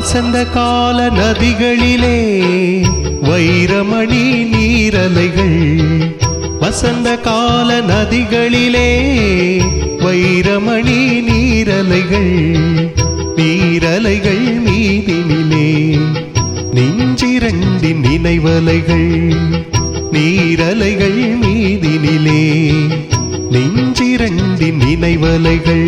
வசந்த கால நதிகளிலே வைரமணி நீரலைகள் வசந்த கால நதிகளிலே வைரமணி நீரலைகள் நீரலைகள் மீதினிலே நெஞ்சிரண்டின் நினைவலைகள் நீரலைகள் மீதினிலே நெஞ்சிரண்டின் நினைவலைகள்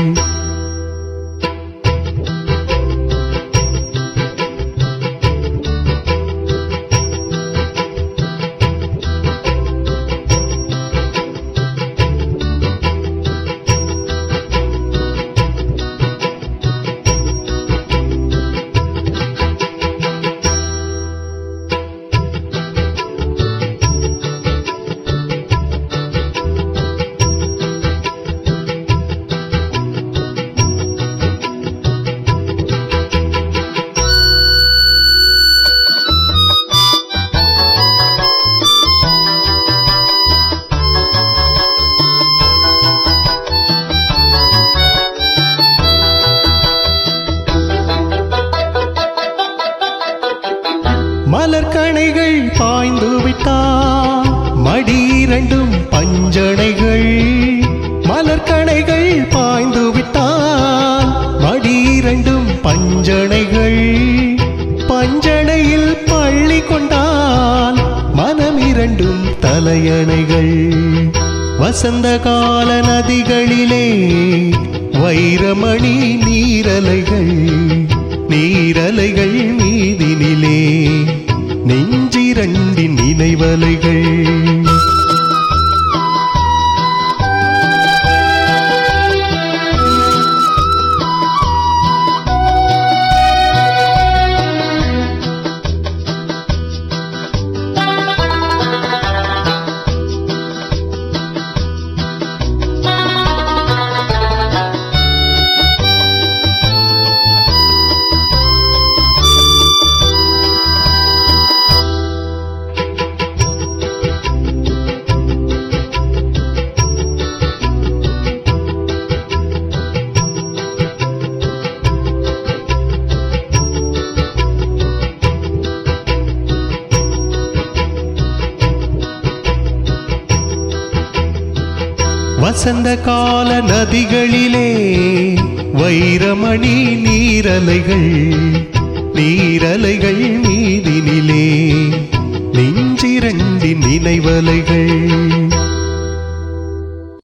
மலர்கணைகள் பாய்ந்து விட்டான் மடி இரண்டும் பஞ்சணைகள் மலர்கணைகள் பாய்ந்து விட்டான் மடி இரண்டும் பஞ்சணைகள் பஞ்சணையில் பள்ளி கொண்டான் மனம் இரண்டும் தலையணைகள் வசந்த கால நதிகளிலே வைரமணி நீரலைகள் நீரலைகள் மீதினிலே நெஞ்சிரண்டின் நினைவலைகள் வசந்த கால நதிகளிலே வைரமணி நீரலைகள் நீரலைகள் மீதினிலே நெஞ்சிரண்டின் நினைவலைகள்